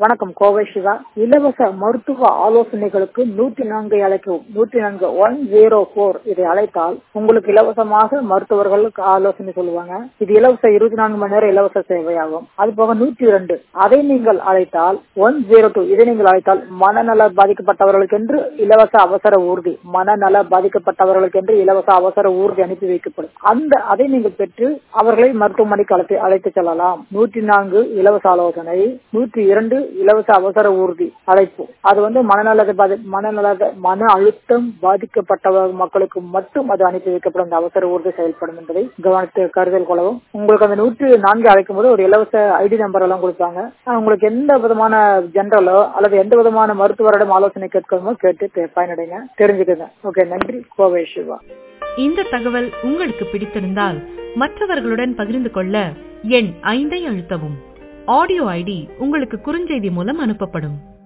வணக்கம் கோவை சிவா இலவச மருத்துவ ஆலோசனைகளுக்கு நூற்றி நான்கை அழைக்கவும் நூற்றி நான்கு ஒன் ஜீரோ போர் இதை அழைத்தால் உங்களுக்கு இலவசமாக மருத்துவர்களுக்கு ஆலோசனை சொல்லுவாங்க இது இலவச இருபத்தி நான்கு மணி நேரம் இலவச சேவையாகும் அது போக நூற்றி இரண்டு அதை நீங்கள் அழைத்தால் ஒன் ஜீரோ டூ இதை நீங்கள் அழைத்தால் மனநல பாதிக்கப்பட்டவர்களுக்கு என்று இலவச அவசர ஊர்தி மனநல பாதிக்கப்பட்டவர்களுக்கு என்று இலவச அவசர ஊர்தி அனுப்பி வைக்கப்படும் அந்த அதை நீங்கள் பெற்று அவர்களை மருத்துவமனைக்கு அழைத்து அழைத்து செல்லலாம் நூற்றி நான்கு இலவச ஆலோசனை நூற்றி இரண்டு இலவச அவசர ஊர்தி அழைப்பு அது வந்து மனநல பாதி மனநல மன அழுத்தம் பாதிக்கப்பட்ட மக்களுக்கு மட்டும் அது அனுப்பி வைக்கப்படும் அந்த அவசர ஊர்தி செயல்படும் என்பதை கவனத்தை கருதல் கொள்ளவும் உங்களுக்கு அந்த நூற்றி நான்கு அழைக்கும் போது ஒரு இலவச ஐடி நம்பர் எல்லாம் கொடுப்பாங்க உங்களுக்கு எந்த விதமான ஜெனரலோ அல்லது எந்த விதமான மருத்துவரிடம் ஆலோசனை கேட்கணுமோ கேட்டு பயனடைங்க தெரிஞ்சுக்கங்க ஓகே நன்றி கோவை சிவா இந்த தகவல் உங்களுக்கு பிடித்திருந்தால் மற்றவர்களுடன் பகிர்ந்து கொள்ள எண் ஐந்தை அழுத்தவும் ஆடியோ ஐடி உங்களுக்கு குறுஞ்செய்தி மூலம் அனுப்பப்படும்